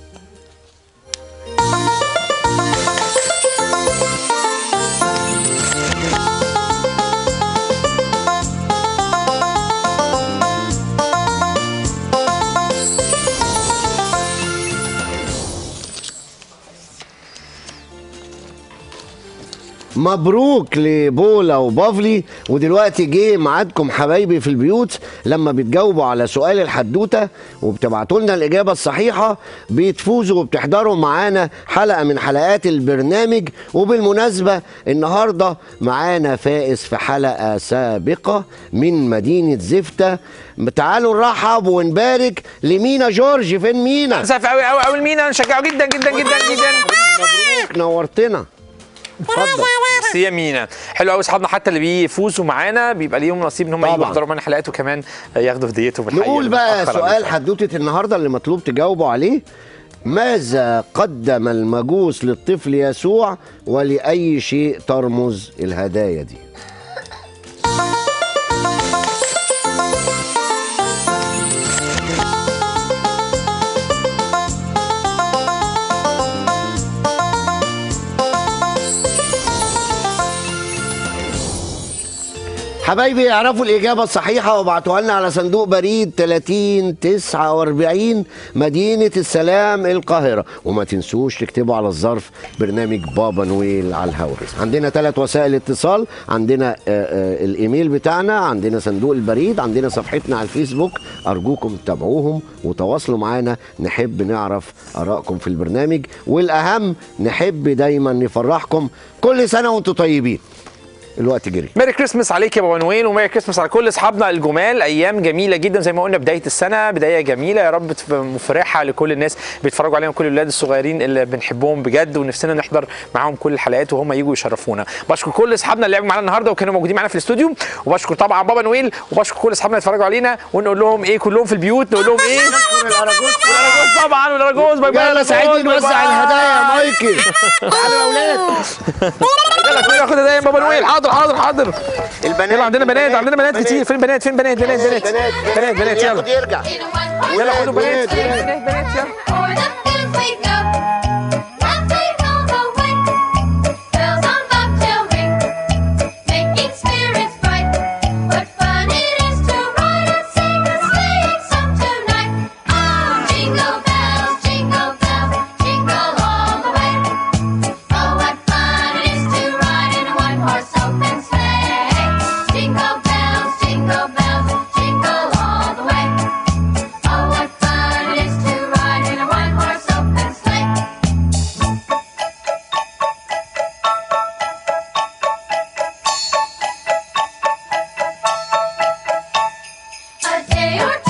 مبروك لبولا وبافلي ودلوقتي جه ميعادكم حبايبي في البيوت لما بتجاوبوا على سؤال الحدوته وبتبعتوا لنا الاجابه الصحيحه بتفوزوا وبتحضروا معانا حلقه من حلقات البرنامج وبالمناسبه النهارده معانا فائز في حلقه سابقه من مدينه زفته تعالوا نرحب ونبارك لمينا جورج فين مينا سقف قوي قوي قوي لمينا نشجعه جدا جدا جدا جدا مبروك نورتنا اتفضل ميرسي يا مينا حلو قوي اصحابنا حتى اللي بيفوزوا معانا بيبقى ليهم نصيب ان هم يجوا طبعاً. يحضروا معانا حلقات وكمان ياخدوا هديتهم الحقيقه نقول اللي بقى متأخر سؤال عليها. حدوتة النهاردة اللي مطلوب تجاوبوا عليه ماذا قدم المجوس للطفل يسوع ولأي شيء ترمز الهدايا دي حبايبي يعرفوا الإجابة الصحيحة وابعتوها لنا على صندوق بريد 30 49 مدينة السلام القاهرة وما تنسوش تكتبوا على الظرف برنامج بابا نويل على الهواء عندنا ثلاث وسائل اتصال عندنا آه، آه، الإيميل بتاعنا عندنا صندوق البريد عندنا صفحتنا على الفيسبوك أرجوكم تتابعوهم وتواصلوا معانا نحب نعرف آرائكم في البرنامج والأهم نحب دايما نفرحكم كل سنة وانتم طيبين الوقت جري ميري كريسماس عليك يا بابا نويل وميري كريسماس على كل اصحابنا الجمال ايام جميله جدا زي ما قلنا بدايه السنه بدايه جميله يا رب تبقى مفرحه لكل الناس بيتفرجوا علينا كل الاولاد الصغيرين اللي بنحبهم بجد ونفسنا نحضر معاهم كل الحلقات وهم يجوا يشرفونا بشكر كل اصحابنا اللي لعبوا معانا النهارده وكانوا موجودين معانا في الاستوديو وبشكر طبعا بابا نويل وبشكر كل اصحابنا اللي اتفرجوا علينا ونقول لهم ايه كلهم في البيوت نقول لهم ايه الأراجوز والاراجوز طبعا والاراجوز باي باي يلا الأراجوز، ساعدني باي نوزع باي. الهدايا يا مايكل تعالوا يا اولاد يلا كلنا ناخد هدايا من بابا نويل حاضر حاضر حاضر حاضر البنات يلا عندنا بنات البنات، عندنا بنات كتير فين بنات فين بنات بنات بنات بنات بنات ياخد يلا يرجع يلا خدوا بنات بنات، بنات بنات يلا Or the fields wake up, laughing all the way. Bells on bobtail ring, making spirits bright. What fun it is to ride and sing a sleighing song tonight! Oh, jingle bells, jingle bells, jingle all the way. Oh, what fun it is to ride in a one-horse open sleigh! Jingle bells, jingle bells, jingle all the way. Oh, what fun it is to ride in a one-horse open sleigh! A day or